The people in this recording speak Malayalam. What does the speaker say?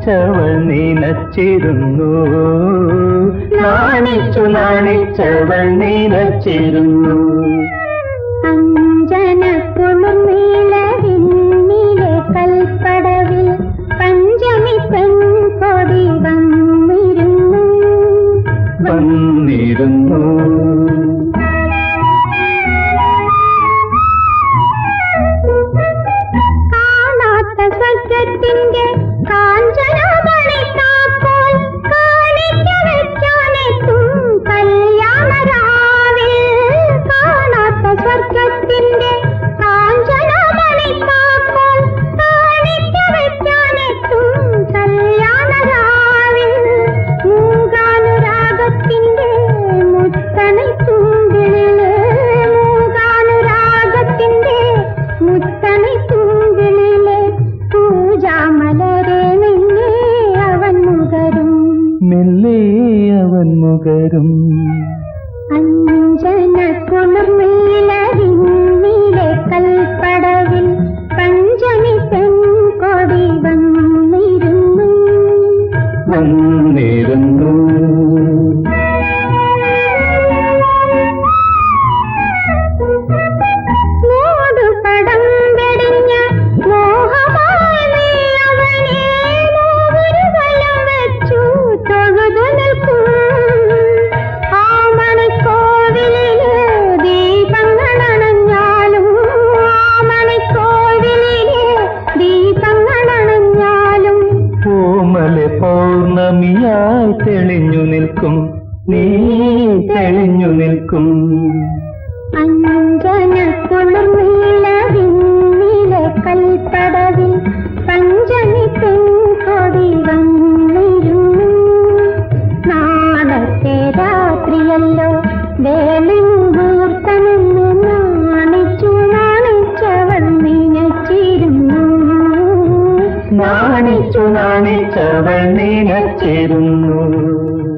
നാണിച്ചവൾ നീനച്ചിരുന്നു നാണിച്ചു നാണിച്ചവൾ നീനച്ചിരുന്നു അഞ്ജനക്കുളുമീളവിന്നിലെ കൽപ്പടവിൽ പഞ്ചമി പെൺകൊടി വന്നിരുന്നു വന്നിരുന്നു കാണാത്ത സ്വർഗത്തിന്റെ കാഞ്ചനമണി താക്കോൽ കാണിക്ക വെച്ചാനെത്തും കല്യാണരാവിൽ കാണാത്ത സ്വർഗത്തിന്റെ കാഞ്ചനമണി താക്കോൽ കാണിക്ക വെച്ചാനെത്തും കല്യാണരാവിൽ മൂകാനുരാഗത്തിന്റെ മുത്തണை തൂങ്കിളില് മൂകാനുരാഗത്തിന്റെ മുത്തണை തൂങ്കിളിലെ പൂജാമലരെ നിന്നെ അവൻ മുകരും മെല്ലെ അവൻ മുകരും അഞ്ജന കുളിർമീലരിന്നിലെ കൽപ്പടവിൽ പഞ്ചമി പെൺകൊടി വന്നിരുന്നു വന്നിരുന്നു മൂടുപടം വെടിഞ്ഞ മോഹമായി നീ അവനെ നോവൊരു വലം വെച്ചു തൊഴുതു നിൽക്കും ആ മണിക്കോവിലില് ദീപങ്ങളണഞ്ഞാലും ആ മണിക്കോവിലില് ദീപങ്ങളണഞ്ഞാലും പൂമലെ പൗർണമിയായി തെളിഞ്ഞു നിൽക്കും നീ തെളിഞ്ഞു നിൽക്കും അഞ്ജന കുളിർമീളവിന്നിലെ കൽപ്പടവിൽ പഞ്ചമി പെൺകൊടി വന്നിരുന്നു നാളത്തെ രാത്രിയല്ലോ വേളിങ്കൂർത്തമെന്ന് നാണിച്ചു നാണിച്ചവൾ നിനച്ചിരുന്നു നാണിച്ചു നാണിച്ചവൾ നീനച്ചിരുന്നു